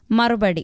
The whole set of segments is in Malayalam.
മറുപടി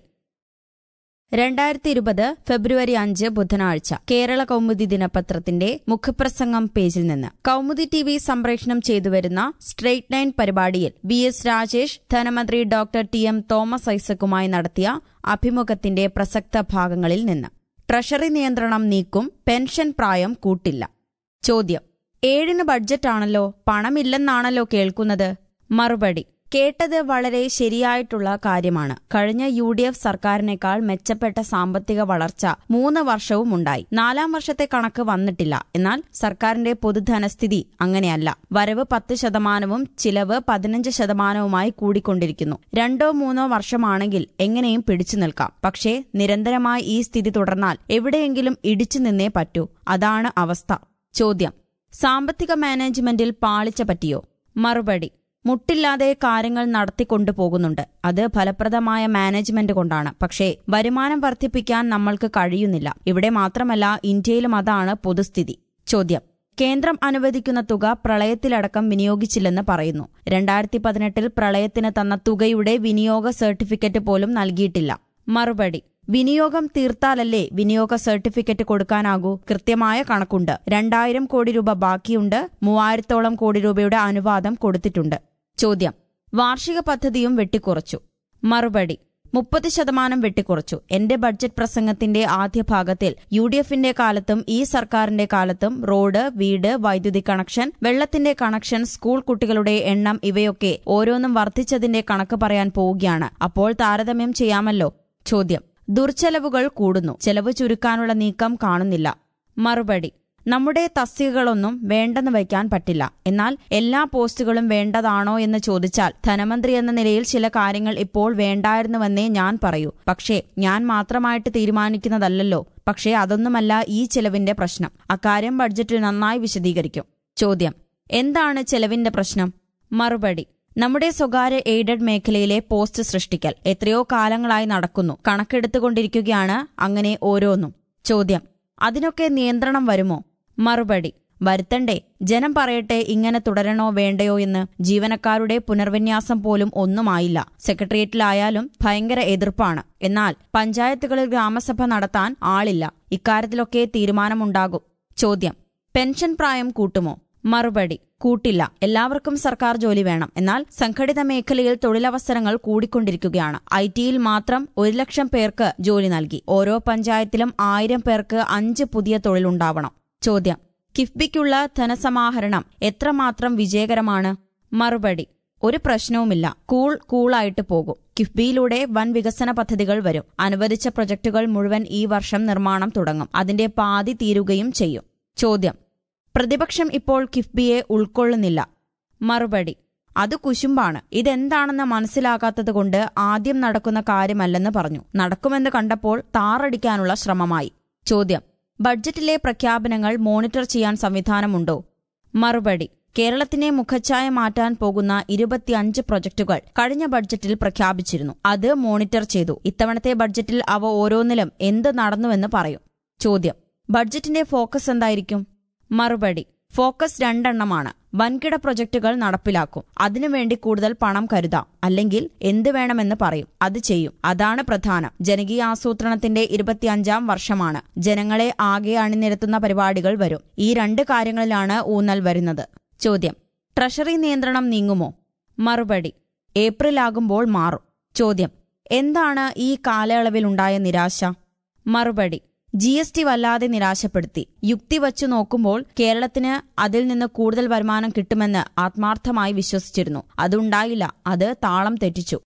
രണ്ടായിരത്തി ഇരുപത് ഫെബ്രുവരി അഞ്ച് ബുധനാഴ്ച കേരള കൗമുദി ദിനപത്രത്തിന്റെ മുഖപ്രസംഗം പേജിൽ നിന്ന് കൗമുദി ടി വി സംപ്രേഷണം ചെയ്തുവരുന്ന സ്ട്രെയിറ്റ് ലൈൻ പരിപാടിയിൽ വി എസ് രാജേഷ് ധനമന്ത്രി ഡോക്ടർ ടി എം തോമസ് ഐസക്കുമായി നടത്തിയ അഭിമുഖത്തിന്റെ പ്രസക്ത ഭാഗങ്ങളിൽ നിന്ന് ട്രഷറി നിയന്ത്രണം നീക്കും പെൻഷൻ പ്രായം കൂട്ടില്ല ചോദ്യം ഏഴിന് ബഡ്ജറ്റാണല്ലോ പണമില്ലെന്നാണല്ലോ കേൾക്കുന്നത് മറുപടി കേട്ടത് വളരെ ശരിയായിട്ടുള്ള കാര്യമാണ് കഴിഞ്ഞ യു ഡി എഫ് സർക്കാരിനേക്കാൾ മെച്ചപ്പെട്ട സാമ്പത്തിക വളർച്ച മൂന്ന് വർഷവും ഉണ്ടായി നാലാം വർഷത്തെ കണക്ക് വന്നിട്ടില്ല എന്നാൽ സർക്കാരിന്റെ പൊതുധനസ്ഥിതി അങ്ങനെയല്ല വരവ് പത്ത് ശതമാനവും ചിലവ് പതിനഞ്ച് ശതമാനവുമായി കൂടിക്കൊണ്ടിരിക്കുന്നു രണ്ടോ മൂന്നോ വർഷമാണെങ്കിൽ എങ്ങനെയും പിടിച്ചു നിൽക്കാം പക്ഷേ നിരന്തരമായി ഈ സ്ഥിതി തുടർന്നാൽ എവിടെയെങ്കിലും ഇടിച്ചു നിന്നേ പറ്റൂ അതാണ് അവസ്ഥ ചോദ്യം സാമ്പത്തിക മാനേജ്മെന്റിൽ പാളിച്ച പറ്റിയോ മറുപടി മുട്ടില്ലാതെ കാര്യങ്ങൾ നടത്തിക്കൊണ്ടു പോകുന്നുണ്ട് അത് ഫലപ്രദമായ മാനേജ്മെന്റ് കൊണ്ടാണ് പക്ഷേ വരുമാനം വർദ്ധിപ്പിക്കാൻ നമ്മൾക്ക് കഴിയുന്നില്ല ഇവിടെ മാത്രമല്ല ഇന്ത്യയിലും അതാണ് പൊതുസ്ഥിതി ചോദ്യം കേന്ദ്രം അനുവദിക്കുന്ന തുക പ്രളയത്തിലടക്കം വിനിയോഗിച്ചില്ലെന്ന് പറയുന്നു രണ്ടായിരത്തി പതിനെട്ടിൽ പ്രളയത്തിന് തന്ന തുകയുടെ വിനിയോഗ സർട്ടിഫിക്കറ്റ് പോലും നൽകിയിട്ടില്ല മറുപടി വിനിയോഗം തീർത്താലല്ലേ വിനിയോഗ സർട്ടിഫിക്കറ്റ് കൊടുക്കാനാകൂ കൃത്യമായ കണക്കുണ്ട് രണ്ടായിരം കോടി രൂപ ബാക്കിയുണ്ട് മൂവായിരത്തോളം കോടി രൂപയുടെ അനുവാദം കൊടുത്തിട്ടുണ്ട് ചോദ്യം വാർഷിക പദ്ധതിയും വെട്ടിക്കുറച്ചു മറുപടി മുപ്പത് ശതമാനം വെട്ടിക്കുറച്ചു എന്റെ ബഡ്ജറ്റ് പ്രസംഗത്തിന്റെ ആദ്യ ഭാഗത്തിൽ യു ഡി എഫിന്റെ കാലത്തും ഈ സർക്കാരിന്റെ കാലത്തും റോഡ് വീട് വൈദ്യുതി കണക്ഷൻ വെള്ളത്തിന്റെ കണക്ഷൻ സ്കൂൾ കുട്ടികളുടെ എണ്ണം ഇവയൊക്കെ ഓരോന്നും വർദ്ധിച്ചതിന്റെ കണക്ക് പറയാൻ പോവുകയാണ് അപ്പോൾ താരതമ്യം ചെയ്യാമല്ലോ ചോദ്യം ദുർച്ചെലവുകൾ കൂടുന്നു ചെലവ് ചുരുക്കാനുള്ള നീക്കം കാണുന്നില്ല മറുപടി നമ്മുടെ തസ്തികകളൊന്നും വേണ്ടെന്ന് വയ്ക്കാൻ പറ്റില്ല എന്നാൽ എല്ലാ പോസ്റ്റുകളും വേണ്ടതാണോ എന്ന് ചോദിച്ചാൽ ധനമന്ത്രി എന്ന നിലയിൽ ചില കാര്യങ്ങൾ ഇപ്പോൾ വേണ്ടായിരുന്നുവെന്നേ ഞാൻ പറയൂ പക്ഷേ ഞാൻ മാത്രമായിട്ട് തീരുമാനിക്കുന്നതല്ലല്ലോ പക്ഷേ അതൊന്നുമല്ല ഈ ചെലവിന്റെ പ്രശ്നം അക്കാര്യം ബഡ്ജറ്റിൽ നന്നായി വിശദീകരിക്കും ചോദ്യം എന്താണ് ചെലവിന്റെ പ്രശ്നം മറുപടി നമ്മുടെ സ്വകാര്യ എയ്ഡഡ് മേഖലയിലെ പോസ്റ്റ് സൃഷ്ടിക്കൽ എത്രയോ കാലങ്ങളായി നടക്കുന്നു കണക്കെടുത്തുകൊണ്ടിരിക്കുകയാണ് അങ്ങനെ ഓരോന്നും ചോദ്യം അതിനൊക്കെ നിയന്ത്രണം വരുമോ മറുപടി വരുത്തണ്ടേ ജനം പറയട്ടെ ഇങ്ങനെ തുടരണോ വേണ്ടയോ എന്ന് ജീവനക്കാരുടെ പുനർവിന്യാസം പോലും ഒന്നുമായില്ല സെക്രട്ടേറിയറ്റിലായാലും ഭയങ്കര എതിർപ്പാണ് എന്നാൽ പഞ്ചായത്തുകളിൽ ഗ്രാമസഭ നടത്താൻ ആളില്ല ഇക്കാര്യത്തിലൊക്കെ തീരുമാനമുണ്ടാകും ചോദ്യം പെൻഷൻ പ്രായം കൂട്ടുമോ മറുപടി കൂട്ടില്ല എല്ലാവർക്കും സർക്കാർ ജോലി വേണം എന്നാൽ സംഘടിത മേഖലയിൽ തൊഴിലവസരങ്ങൾ കൂടിക്കൊണ്ടിരിക്കുകയാണ് ഐ ടിയിൽ മാത്രം ഒരു ലക്ഷം പേർക്ക് ജോലി നൽകി ഓരോ പഞ്ചായത്തിലും ആയിരം പേർക്ക് അഞ്ച് പുതിയ തൊഴിലുണ്ടാവണം ചോദ്യം കിഫ്ബിക്കുള്ള ധനസമാഹരണം എത്രമാത്രം വിജയകരമാണ് മറുപടി ഒരു പ്രശ്നവുമില്ല കൂൾ കൂളായിട്ട് പോകും കിഫ്ബിയിലൂടെ വൻ വികസന പദ്ധതികൾ വരും അനുവദിച്ച പ്രൊജക്ടുകൾ മുഴുവൻ ഈ വർഷം നിർമ്മാണം തുടങ്ങും അതിന്റെ പാതി തീരുകയും ചെയ്യും ചോദ്യം പ്രതിപക്ഷം ഇപ്പോൾ കിഫ്ബിയെ ഉൾക്കൊള്ളുന്നില്ല മറുപടി അത് കുശുമ്പാണ് ഇതെന്താണെന്ന് മനസ്സിലാകാത്തതുകൊണ്ട് ആദ്യം നടക്കുന്ന കാര്യമല്ലെന്ന് പറഞ്ഞു നടക്കുമെന്ന് കണ്ടപ്പോൾ താറടിക്കാനുള്ള ശ്രമമായി ചോദ്യം ബഡ്ജറ്റിലെ പ്രഖ്യാപനങ്ങൾ മോണിറ്റർ ചെയ്യാൻ സംവിധാനമുണ്ടോ മറുപടി കേരളത്തിനെ മുഖച്ഛായ മാറ്റാൻ പോകുന്ന ഇരുപത്തിയഞ്ച് പ്രൊജക്ടുകൾ കഴിഞ്ഞ ബഡ്ജറ്റിൽ പ്രഖ്യാപിച്ചിരുന്നു അത് മോണിറ്റർ ചെയ്തു ഇത്തവണത്തെ ബഡ്ജറ്റിൽ അവ ഓരോന്നിലും എന്ത് നടന്നുവെന്ന് പറയും ചോദ്യം ബഡ്ജറ്റിന്റെ ഫോക്കസ് എന്തായിരിക്കും മറുപടി ഫോക്കസ് രണ്ടെണ്ണമാണ് വൻകിട പ്രൊജക്ടുകൾ നടപ്പിലാക്കും അതിനുവേണ്ടി കൂടുതൽ പണം കരുതാം അല്ലെങ്കിൽ എന്ത് വേണമെന്ന് പറയും അത് ചെയ്യും അതാണ് പ്രധാനം ജനകീയ ആസൂത്രണത്തിന്റെ ഇരുപത്തിയഞ്ചാം വർഷമാണ് ജനങ്ങളെ ആകെ അണിനിരത്തുന്ന പരിപാടികൾ വരും ഈ രണ്ട് കാര്യങ്ങളിലാണ് ഊന്നൽ വരുന്നത് ചോദ്യം ട്രഷറി നിയന്ത്രണം നീങ്ങുമോ മറുപടി ഏപ്രിൽ ആകുമ്പോൾ മാറും ചോദ്യം എന്താണ് ഈ കാലയളവിലുണ്ടായ നിരാശ മറുപടി ജി എസ് ടി വല്ലാതെ നിരാശപ്പെടുത്തി യുക്തി വച്ചു നോക്കുമ്പോൾ കേരളത്തിന് അതിൽ നിന്ന് കൂടുതൽ വരുമാനം കിട്ടുമെന്ന് ആത്മാർത്ഥമായി വിശ്വസിച്ചിരുന്നു അതുണ്ടായില്ല അത് താളം തെറ്റിച്ചു